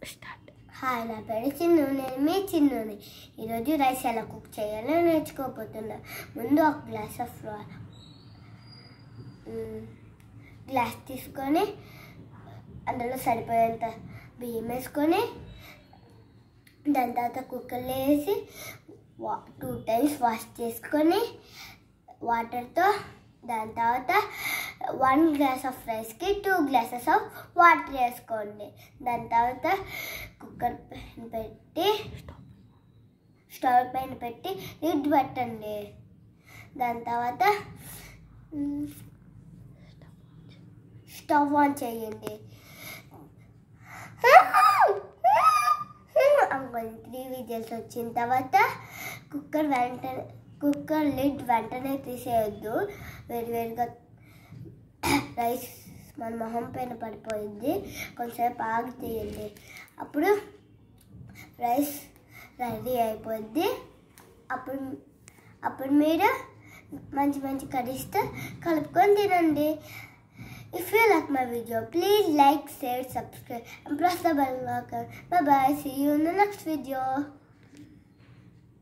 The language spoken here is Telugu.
స్టార్ట్ హాయ్ నా పేరు చిన్ను నేను మీ చిన్నుని ఈరోజు రైస్ ఎలా కుక్ చేయాలో నేర్చుకోబోతున్నా ముందు ఒక గ్లాస్ ఆఫ్ గ్లాస్ తీసుకొని అందులో సరిపోయేంత బియ్యం వేసుకొని దాని తర్వాత కుక్కర్లో వేసి వా టూ టైమ్స్ వాష్ చేసుకొని వాటర్తో దాని తర్వాత వన్ గ్లాస్ ఆఫ్ రైస్కి టూ గ్లాసెస్ ఆఫ్ వాటర్ వేసుకోండి దాని తర్వాత కుక్కర్ పైన పెట్టి స్టవ్ పైన పెట్టి లిడ్ పెట్టండి దాని తర్వాత మ్, స్టవ్ ఆన్ చేయండి త్రీ విజిల్స్ వచ్చిన తర్వాత కుక్కర్ వెంటనే కుక్కర్ లిడ్ వెంటనే తీసేయొద్దు వేడివేడిగా రైస్ మన మొహం పైన పడిపోయింది కొంచెంసేపు ఆగి తీయండి అప్పుడు రైస్ రెడీ అయిపోద్ది అప్పుడు అప్పుడు మీరు మంచి మంచి కర్రీస్తో కలుపుకొని తినండి If you like my video, please like, share, subscribe, and press the bell icon. Bye bye. See you in the next video.